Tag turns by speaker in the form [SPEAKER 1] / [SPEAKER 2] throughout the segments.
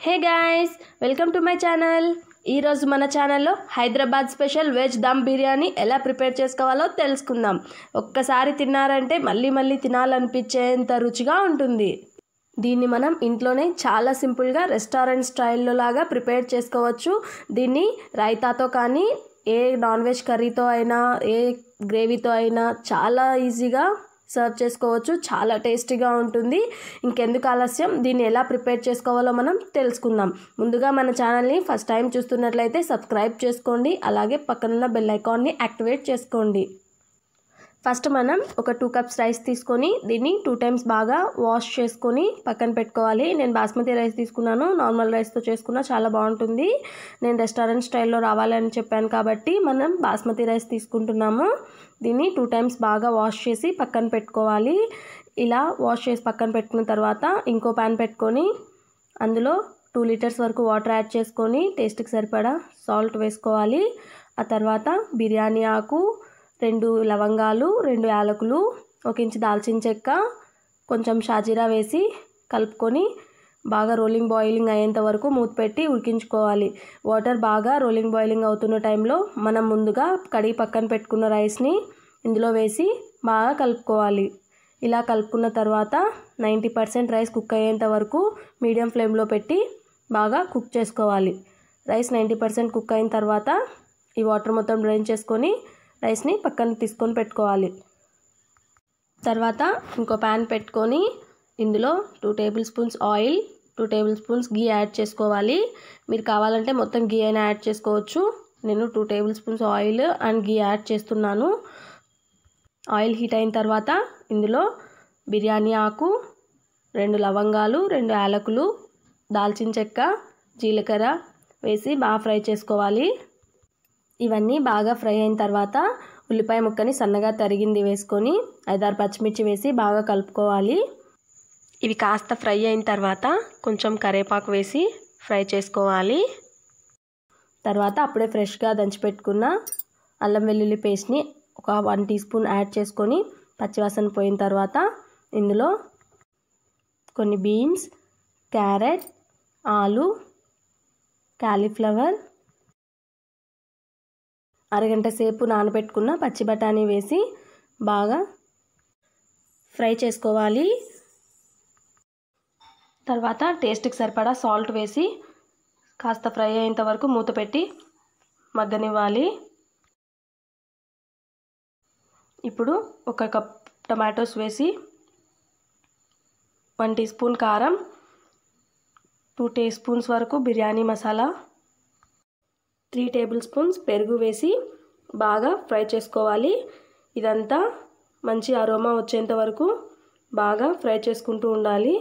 [SPEAKER 1] hey guys welcome to my channel ఈరోజు మన ఛానల్లో హైదరాబాద్ స్పెషల్ వెజ్ దమ్ బిర్యానీ ఎలా ప్రిపేర్ చేసుకోవాలో తెలుసుకుందాం ఒక్కసారి తిన్నారంటే మళ్ళీ మళ్ళీ తినాలనిపించేంత రుచిగా ఉంటుంది దీన్ని మనం ఇంట్లోనే చాలా సింపుల్గా రెస్టారెంట్ స్టైల్లో లాగా ప్రిపేర్ చేసుకోవచ్చు దీన్ని రైతాతో కానీ ఏ నాన్ వెజ్ కర్రీతో అయినా ఏ గ్రేవీతో అయినా చాలా ఈజీగా సర్వ్ చేసుకోవచ్చు చాలా టేస్టీగా ఉంటుంది ఇంకెందుకు ఆలస్యం దీన్ని ఎలా ప్రిపేర్ చేసుకోవాలో మనం తెలుసుకుందాం ముందుగా మన ఛానల్ని ఫస్ట్ టైం చూస్తున్నట్లయితే సబ్స్క్రైబ్ చేసుకోండి అలాగే పక్కనున్న బెల్ ఐకాన్ని యాక్టివేట్ చేసుకోండి ఫస్ట్ మనం ఒక టూ కప్స్ రైస్ తీసుకొని దీన్ని టూ టైమ్స్ బాగా వాష్ చేసుకొని పక్కన పెట్టుకోవాలి నేను బాస్మతి రైస్ తీసుకున్నాను నార్మల్ రైస్తో చేసుకున్నా చాలా బాగుంటుంది నేను రెస్టారెంట్ స్టైల్లో రావాలని చెప్పాను కాబట్టి మనం బాస్మతి రైస్ తీసుకుంటున్నాము దీన్ని టూ టైమ్స్ బాగా వాష్ చేసి పక్కన పెట్టుకోవాలి ఇలా వాష్ చేసి పక్కన పెట్టుకున్న తర్వాత ఇంకో ప్యాన్ పెట్టుకొని అందులో టూ లీటర్స్ వరకు వాటర్ యాడ్ చేసుకొని టేస్ట్కి సరిపడా సాల్ట్ వేసుకోవాలి ఆ తర్వాత బిర్యానీ ఆకు రెండు లవంగాలు రెండు యాలకులు ఒక ఇంచు దాల్చిన చెక్క కొంచెం షాజీరా వేసి కలుపుకొని బాగా రోలింగ్ బాయిలింగ్ అయ్యేంత వరకు మూత పెట్టి ఉడికించుకోవాలి వాటర్ బాగా రోలింగ్ బాయిలింగ్ అవుతున్న టైంలో మనం ముందుగా కడిగి పక్కన పెట్టుకున్న రైస్ని ఇందులో వేసి బాగా కలుపుకోవాలి ఇలా కలుపుకున్న తర్వాత నైంటీ పర్సెంట్ రైస్ కుక్ అయ్యేంత వరకు మీడియం ఫ్లేమ్లో పెట్టి బాగా కుక్ చేసుకోవాలి రైస్ నైంటీ పర్సెంట్ కుక్ అయిన తర్వాత ఈ వాటర్ మొత్తం డ్రైన్ చేసుకొని రైస్ని పక్కన తీసుకొని పెట్టుకోవాలి తర్వాత ఇంకో ప్యాన్ పెట్టుకొని ఇందులో two tablespoons oil two tablespoons ghee add చేసుకోవాలి మీరు కావాలంటే మొత్తం గీ అయినా యాడ్ చేసుకోవచ్చు నేను two tablespoons oil and ghee add చేస్తున్నాను ఆయిల్ హీట్ అయిన తర్వాత ఇందులో బిర్యానీ ఆకు రెండు లవంగాలు రెండు యాలకులు దాల్చిన చెక్క జీలకర్ర వేసి బాగా ఫ్రై చేసుకోవాలి ఇవన్నీ బాగా ఫ్రై అయిన తర్వాత ఉల్లిపాయ ముక్కని సన్నగా తరిగింది వేసుకొని ఐదారు పచ్చిమిర్చి వేసి బాగా కలుపుకోవాలి ఇవి కాస్త ఫ్రై అయిన తర్వాత కొంచెం కరేపాకు వేసి ఫ్రై చేసుకోవాలి తర్వాత అప్పుడే ఫ్రెష్గా దంచిపెట్టుకున్న అల్లం వెల్లుల్లి పేస్ట్ని ఒక వన్ టీ స్పూన్ యాడ్ చేసుకొని పచ్చివాసన పోయిన తర్వాత ఇందులో కొన్ని బీన్స్ క్యారెట్ ఆలు కాలీఫ్లవర్ అరగంట సేపు నానబెట్టుకున్న పచ్చి బఠానీ వేసి బాగా ఫ్రై చేసుకోవాలి తర్వాత టేస్ట్కి సరిపడా సాల్ట్ వేసి కాస్త ఫ్రై అయ్యేంత వరకు మూత పెట్టి మగ్గనివ్వాలి ఇప్పుడు ఒక కప్ టమాటోస్ వేసి వన్ టీ స్పూన్ కారం టూ టీ స్పూన్స్ వరకు biryani masala three tablespoons పెరుగు వేసి బాగా ఫ్రై చేసుకోవాలి ఇదంతా మంచి అరోమా వచ్చేంత వరకు బాగా ఫ్రై చేసుకుంటూ ఉండాలి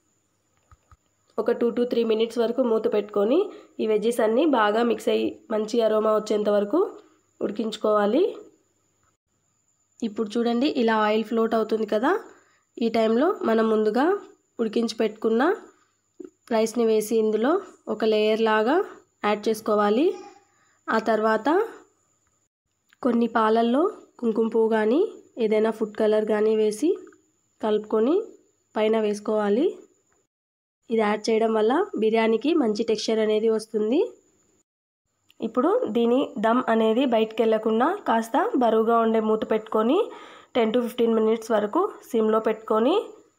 [SPEAKER 1] ఒక టూ టు త్రీ మినిట్స్ వరకు మూత పెట్టుకొని ఈ వెజ్జెస్ అన్నీ బాగా మిక్స్ అయ్యి మంచి అరోమా వచ్చేంత వరకు ఉడికించుకోవాలి ఇప్పుడు చూడండి ఇలా ఆయిల్ ఫ్లోట్ అవుతుంది కదా ఈ టైంలో మనం ముందుగా ఉడికించి పెట్టుకున్న రైస్ని వేసి ఇందులో ఒక లేయర్ లాగా యాడ్ చేసుకోవాలి ఆ తర్వాత కొన్ని పాలల్లో కుంకుమ పువ్వు కానీ ఏదైనా ఫుడ్ కలర్ కానీ వేసి కలుపుకొని పైన వేసుకోవాలి ఇది యాడ్ చేయడం వల్ల బిర్యానీకి మంచి టెక్స్చర్ అనేది వస్తుంది ఇప్పుడు దీని దమ్ అనేది బయటకు వెళ్ళకుండా కాస్త బరువుగా ఉండే మూత పెట్టుకొని టెన్ టు ఫిఫ్టీన్ మినిట్స్ వరకు సిమ్లో పెట్టుకొని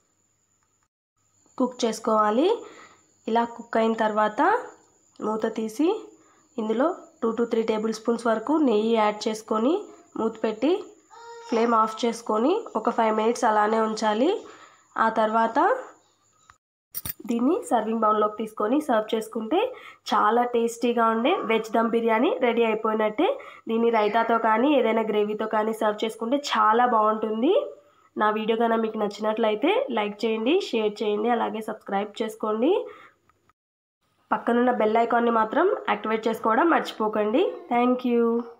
[SPEAKER 1] కుక్ చేసుకోవాలి ఇలా కుక్ అయిన తర్వాత మూత తీసి ఇందులో two to three tablespoons వరకు నెయ్యి యాడ్ చేసుకొని మూత పెట్టి ఫ్లేమ్ ఆఫ్ చేసుకొని ఒక ఫైవ్ మినిట్స్ అలానే ఉంచాలి ఆ తర్వాత దీన్ని సర్వింగ్ బౌల్లోకి తీసుకొని సర్వ్ చేసుకుంటే చాలా టేస్టీగా ఉండే వెజ్ దమ్ బిర్యానీ రెడీ అయిపోయినట్టే దీన్ని రైతాతో కానీ ఏదైనా గ్రేవీతో కానీ సర్వ్ చేసుకుంటే చాలా బాగుంటుంది నా వీడియో కనుక మీకు నచ్చినట్లయితే లైక్ చేయండి షేర్ చేయండి అలాగే సబ్స్క్రైబ్ చేసుకోండి పక్కనున్న బెల్ ఐకాన్ని మాత్రం యాక్టివేట్ చేసుకోవడం మర్చిపోకండి థ్యాంక్ యూ